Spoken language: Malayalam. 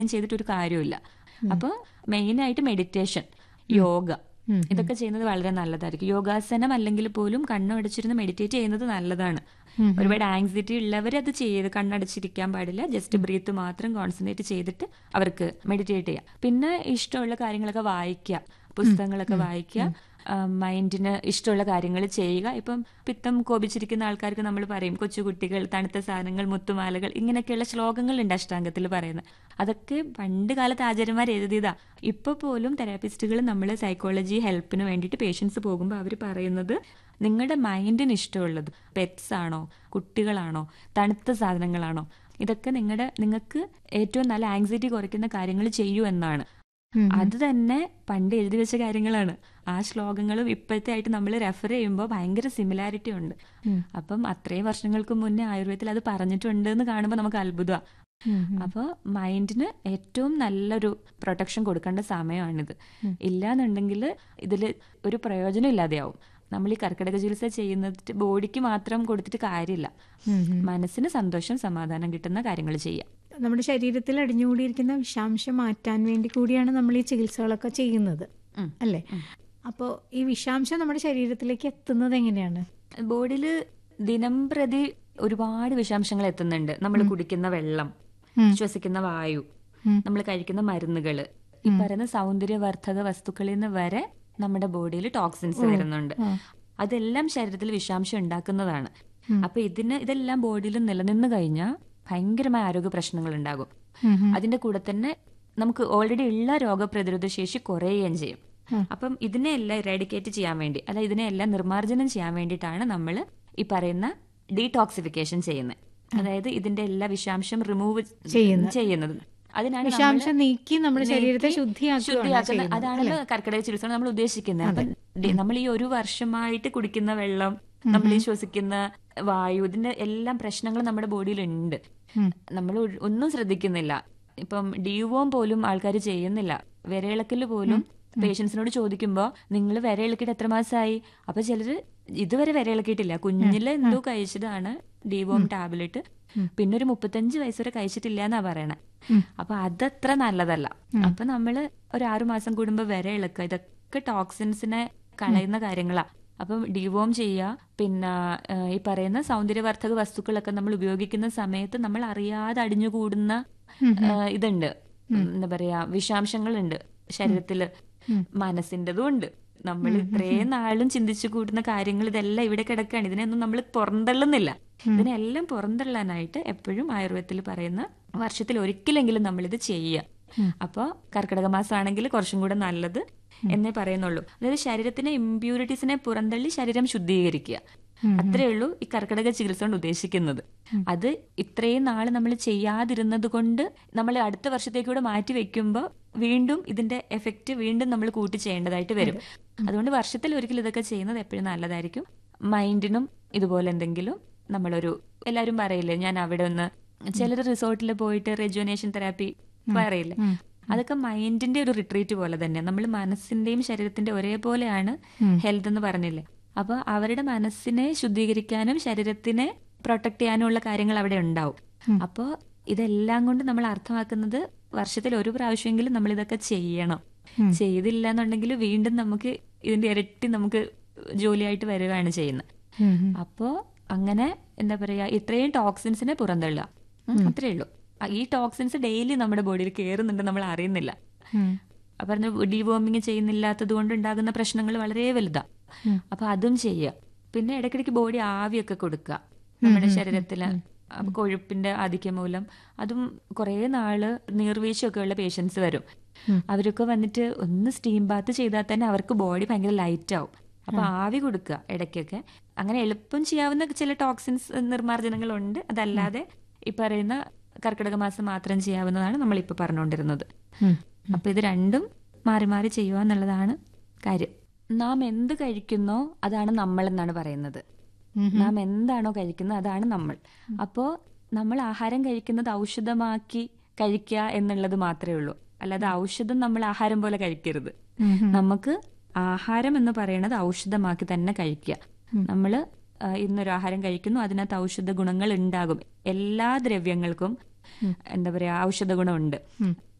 ചെയ്തിട്ട് ഒരു കാര്യമില്ല അപ്പോൾ മെയിനായിട്ട് മെഡിറ്റേഷൻ യോഗ ഇതൊക്കെ ചെയ്യുന്നത് വളരെ നല്ലതായിരിക്കും യോഗാസനം അല്ലെങ്കിൽ പോലും കണ്ണടച്ചിരുന്ന് മെഡിറ്റേറ്റ് ചെയ്യുന്നത് നല്ലതാണ് ഒരുപാട് ആങ്സൈറ്റി ഉള്ളവർ അത് ചെയ്ത് കണ്ണടച്ചിരിക്കാൻ പാടില്ല ജസ്റ്റ് ബ്രീത്ത് മാത്രം കോൺസെൻട്രേറ്റ് ചെയ്തിട്ട് അവർക്ക് മെഡിറ്റേറ്റ് ചെയ്യാം പിന്നെ ഇഷ്ടമുള്ള കാര്യങ്ങളൊക്കെ വായിക്കുക പുസ്തകങ്ങളൊക്കെ വായിക്കുക മൈൻഡിന് ഇഷ്ടമുള്ള കാര്യങ്ങൾ ചെയ്യുക ഇപ്പം പിത്തം കോപിച്ചിരിക്കുന്ന ആൾക്കാർക്ക് നമ്മൾ പറയും കൊച്ചുകുട്ടികൾ തണുത്ത സാധനങ്ങൾ മുത്തുമാലകൾ ഇങ്ങനെയൊക്കെയുള്ള ശ്ലോകങ്ങളുണ്ട് അഷ്ടാംഗത്തിൽ പറയുന്നത് അതൊക്കെ പണ്ട് കാലത്ത് ആചാര്യന്മാർ എഴുതിയതാ ഇപ്പൊ പോലും തെറാപ്പിസ്റ്റുകൾ നമ്മൾ സൈക്കോളജി ഹെൽപ്പിന് വേണ്ടിയിട്ട് പേഷ്യൻസ് പോകുമ്പോൾ അവർ പറയുന്നത് നിങ്ങളുടെ മൈൻഡിന് ഇഷ്ടമുള്ളത് പെറ്റ്സ് ആണോ കുട്ടികളാണോ തണുത്ത സാധനങ്ങളാണോ ഇതൊക്കെ നിങ്ങളുടെ നിങ്ങൾക്ക് ഏറ്റവും നല്ല ആങ്സൈറ്റി കുറയ്ക്കുന്ന കാര്യങ്ങൾ ചെയ്യൂ എന്നാണ് അത് തന്നെ പണ്ട് എഴുതി വെച്ച കാര്യങ്ങളാണ് ആ ശ്ലോകങ്ങളും ഇപ്പോഴത്തെ ആയിട്ട് നമ്മൾ റെഫർ ചെയ്യുമ്പോൾ ഭയങ്കര സിമിലാരിറ്റി ഉണ്ട് അപ്പം അത്രയും വർഷങ്ങൾക്ക് മുന്നേ ആയുർവേദത്തിൽ അത് പറഞ്ഞിട്ടുണ്ട് എന്ന് കാണുമ്പോൾ നമുക്ക് അത്ഭുതമാണ് അപ്പോൾ മൈൻഡിന് ഏറ്റവും നല്ലൊരു പ്രൊട്ടക്ഷൻ കൊടുക്കേണ്ട സമയമാണിത് ഇല്ലാന്നുണ്ടെങ്കിൽ ഇതിൽ ഒരു പ്രയോജനം ഇല്ലാതെയാവും നമ്മൾ ഈ കർക്കിടക ചികിത്സ ചെയ്യുന്നത് ബോഡിക്ക് മാത്രം കൊടുത്തിട്ട് കാര്യമില്ല മനസ്സിന് സന്തോഷം സമാധാനം കിട്ടുന്ന കാര്യങ്ങൾ ചെയ്യാം നമ്മുടെ ശരീരത്തിൽ അടിഞ്ഞുകൂടിയിരിക്കുന്ന വിഷാംശം മാറ്റാൻ വേണ്ടി കൂടിയാണ് നമ്മൾ ഈ ചികിത്സകളൊക്കെ ചെയ്യുന്നത് അല്ലേ അപ്പോൾ ഈ വിഷാംശം നമ്മുടെ ശരീരത്തിലേക്ക് എത്തുന്നത് എങ്ങനെയാണ് ബോഡിയിൽ ദിനം പ്രതി ഒരുപാട് വിഷാംശങ്ങൾ എത്തുന്നുണ്ട് നമ്മൾ കുടിക്കുന്ന വെള്ളം ശ്വസിക്കുന്ന വായു നമ്മൾ കഴിക്കുന്ന മരുന്നുകള് ഈ പറയുന്ന സൗന്ദര്യവർദ്ധക വസ്തുക്കളിൽ നിന്ന് വരെ നമ്മുടെ ബോഡിയിൽ ടോക്സിൻസ് വരുന്നുണ്ട് അതെല്ലാം ശരീരത്തിൽ വിഷാംശം ഉണ്ടാക്കുന്നതാണ് അപ്പൊ ഇതിന് ഇതെല്ലാം ബോഡിയിൽ നിലനിന്ന് കഴിഞ്ഞാൽ ഭയങ്കരമായ ആരോഗ്യ പ്രശ്നങ്ങൾ ഉണ്ടാകും അതിന്റെ കൂടെ തന്നെ നമുക്ക് ഓൾറെഡി ഉള്ള രോഗപ്രതിരോധ ശേഷി കുറയുകയും ചെയ്യും അപ്പം ഇതിനെയെല്ലാം ഇറാഡിക്കേറ്റ് ചെയ്യാൻ വേണ്ടി അല്ല ഇതിനെയെല്ലാം നിർമ്മാർജ്ജനം ചെയ്യാൻ വേണ്ടിയിട്ടാണ് നമ്മൾ ഈ പറയുന്ന ഡീടോക്സിഫിക്കേഷൻ ചെയ്യുന്നത് അതായത് ഇതിന്റെ എല്ലാ വിഷാംശം റിമൂവ് ചെയ്യുന്നത് അതിനാണ് വിഷാംശം നീക്കി നമ്മുടെ ശരീരത്തെ ശുദ്ധിയാക്കുക അതാണല്ലോ കർക്കിടക ചികിത്സ നമ്മൾ ഉദ്ദേശിക്കുന്നത് അപ്പം നമ്മൾ ഈ ഒരു വർഷമായിട്ട് കുടിക്കുന്ന വെള്ളം നമ്മൾ ഈ ശ്വസിക്കുന്ന വായു ഇതിന്റെ എല്ലാം പ്രശ്നങ്ങൾ നമ്മുടെ ബോഡിയിൽ ഉണ്ട് നമ്മൾ ഒന്നും ശ്രദ്ധിക്കുന്നില്ല ഇപ്പം ഡിയുവോം പോലും ആൾക്കാർ ചെയ്യുന്നില്ല വിരയിളക്കല് പോലും പേഷ്യൻസിനോട് ചോദിക്കുമ്പോൾ നിങ്ങൾ വിരയിളക്കിയിട്ട് എത്ര മാസമായി അപ്പൊ ചിലര് ഇതുവരെ വിരയിളക്കിയിട്ടില്ല കുഞ്ഞില് എന്തോ കഴിച്ചതാണ് ഡിവോം ടാബ്ലറ്റ് പിന്നെ ഒരു മുപ്പത്തഞ്ച് വയസ്സ് വരെ കഴിച്ചിട്ടില്ല എന്നാ പറയണേ അപ്പൊ അതത്ര നല്ലതല്ല അപ്പൊ നമ്മള് ഒരു ആറു മാസം കൂടുമ്പോ വിര ഇളക്കുക ഇതൊക്കെ ടോക്സിൻസിനെ കളയുന്ന കാര്യങ്ങളാ അപ്പം ഡിവോം ചെയ്യുക പിന്നെ ഈ പറയുന്ന സൗന്ദര്യവർദ്ധക വസ്തുക്കളൊക്കെ നമ്മൾ ഉപയോഗിക്കുന്ന സമയത്ത് നമ്മൾ അറിയാതെ അടിഞ്ഞുകൂടുന്ന ഇതുണ്ട് എന്താ പറയാ വിഷാംശങ്ങളുണ്ട് ശരീരത്തില് മനസ്സിൻ്റെതും ഉണ്ട് നമ്മൾ ഇത്രയും നാളും ചിന്തിച്ചു കൂടുന്ന കാര്യങ്ങൾ ഇതെല്ലാം ഇവിടെ കിടക്കുകയാണ് ഇതിനെയൊന്നും നമ്മൾ പുറന്തള്ളുന്നില്ല ഇതിനെല്ലാം പുറന്തള്ളാനായിട്ട് എപ്പോഴും ആയുർവേദത്തിൽ പറയുന്ന വർഷത്തിൽ ഒരിക്കലെങ്കിലും നമ്മളിത് ചെയ്യുക അപ്പോൾ കർക്കിടക മാസമാണെങ്കിൽ കുറച്ചും കൂടെ നല്ലത് എന്നേ പറയുന്നുള്ളൂ അതായത് ശരീരത്തിലെ ഇമ്പ്യൂരിറ്റീസിനെ പുറന്തള്ളി ശരീരം ശുദ്ധീകരിക്കുക അത്രേ ഉള്ളൂ ഈ കർക്കിടക ചികിത്സ കൊണ്ട് ഉദ്ദേശിക്കുന്നത് അത് ഇത്രയും നാൾ നമ്മൾ ചെയ്യാതിരുന്നത് കൊണ്ട് നമ്മൾ അടുത്ത വർഷത്തേക്കൂടെ മാറ്റി വെക്കുമ്പോൾ വീണ്ടും ഇതിന്റെ എഫക്റ്റ് വീണ്ടും നമ്മൾ കൂട്ടി ചെയ്യേണ്ടതായിട്ട് വരും അതുകൊണ്ട് വർഷത്തിൽ ഒരിക്കലും ഇതൊക്കെ ചെയ്യുന്നത് എപ്പോഴും നല്ലതായിരിക്കും മൈൻഡിനും ഇതുപോലെ എന്തെങ്കിലും നമ്മളൊരു എല്ലാവരും പറയില്ലേ ഞാൻ അവിടെ ഒന്ന് ചിലർ റിസോർട്ടിൽ പോയിട്ട് റെജുനേഷൻ തെറാപ്പി പറയില്ലേ അതൊക്കെ മൈൻഡിന്റെ ഒരു റിട്രീറ്റ് പോലെ തന്നെ നമ്മൾ മനസ്സിന്റെയും ശരീരത്തിന്റെ ഒരേപോലെയാണ് ഹെൽത്ത് എന്ന് പറഞ്ഞില്ലേ അപ്പൊ അവരുടെ മനസ്സിനെ ശുദ്ധീകരിക്കാനും ശരീരത്തിനെ പ്രൊട്ടക്ട് ചെയ്യാനും ഉള്ള കാര്യങ്ങൾ അവിടെ ഉണ്ടാവും അപ്പോൾ ഇതെല്ലാം കൊണ്ട് നമ്മൾ അർത്ഥമാക്കുന്നത് വർഷത്തിൽ ഒരു പ്രാവശ്യമെങ്കിലും നമ്മൾ ഇതൊക്കെ ചെയ്യണം ചെയ്തില്ല എന്നുണ്ടെങ്കിൽ വീണ്ടും നമുക്ക് ഇതിന്റെ ഇരട്ടി നമുക്ക് ജോലിയായിട്ട് വരികയാണ് ചെയ്യുന്നത് അപ്പോ അങ്ങനെ എന്താ പറയാ ഇത്രയും ടോക്സിൻസിനെ പുറന്തള്ളുക അത്രേ ഉള്ളൂ ഈ ടോക്സിൻസ് ഡെയിലി നമ്മുടെ ബോഡിയിൽ കയറുന്നുണ്ട് നമ്മൾ അറിയുന്നില്ല പറഞ്ഞ ഡിവോമിങ് ചെയ്യുന്നില്ലാത്തത് കൊണ്ട് ഉണ്ടാകുന്ന പ്രശ്നങ്ങൾ വളരെ വലുതാ അപ്പൊ അതും ചെയ്യുക പിന്നെ ഇടയ്ക്കിടയ്ക്ക് ബോഡി ആവിയൊക്കെ കൊടുക്കുക നമ്മുടെ ശരീരത്തില് കൊഴുപ്പിന്റെ ആധിക്യം മൂലം അതും കുറെ നാള് നീർവീഴ്ചയൊക്കെ ഉള്ള പേഷ്യൻസ് വരും അവരൊക്കെ വന്നിട്ട് ഒന്ന് സ്റ്റീം ബാത്ത് ചെയ്താൽ തന്നെ അവർക്ക് ബോഡി ഭയങ്കര ലൈറ്റ് ആവും അപ്പൊ ആവി കൊടുക്കുക ഇടയ്ക്കൊക്കെ അങ്ങനെ എളുപ്പം ചെയ്യാവുന്ന ചില ടോക്സിൻസ് നിർമ്മാർജ്ജനങ്ങളുണ്ട് അതല്ലാതെ ഈ പറയുന്ന കർക്കിടക മാസം മാത്രം ചെയ്യാവുന്നതാണ് നമ്മൾ ഇപ്പൊ പറഞ്ഞുകൊണ്ടിരുന്നത് അപ്പൊ ഇത് രണ്ടും മാറി മാറി ചെയ്യുക എന്നുള്ളതാണ് കാര്യം നാം എന്ത് കഴിക്കുന്നോ അതാണ് നമ്മൾ എന്നാണ് പറയുന്നത് നാം എന്താണോ കഴിക്കുന്നത് അതാണ് നമ്മൾ അപ്പോ നമ്മൾ ആഹാരം കഴിക്കുന്നത് ഔഷധമാക്കി കഴിക്കുക എന്നുള്ളത് മാത്രമേ ഉള്ളൂ അല്ലാതെ ഔഷധം നമ്മൾ ആഹാരം പോലെ കഴിക്കരുത് നമുക്ക് ആഹാരം എന്ന് പറയുന്നത് ഔഷധമാക്കി തന്നെ കഴിക്കുക നമ്മള് ഇന്നൊരു ആഹാരം കഴിക്കുന്നു അതിനകത്ത് ഔഷധ ഗുണങ്ങൾ ഉണ്ടാകും എല്ലാ ദ്രവ്യങ്ങൾക്കും എന്താ പറയാ ഔഷധ ഗുണമുണ്ട്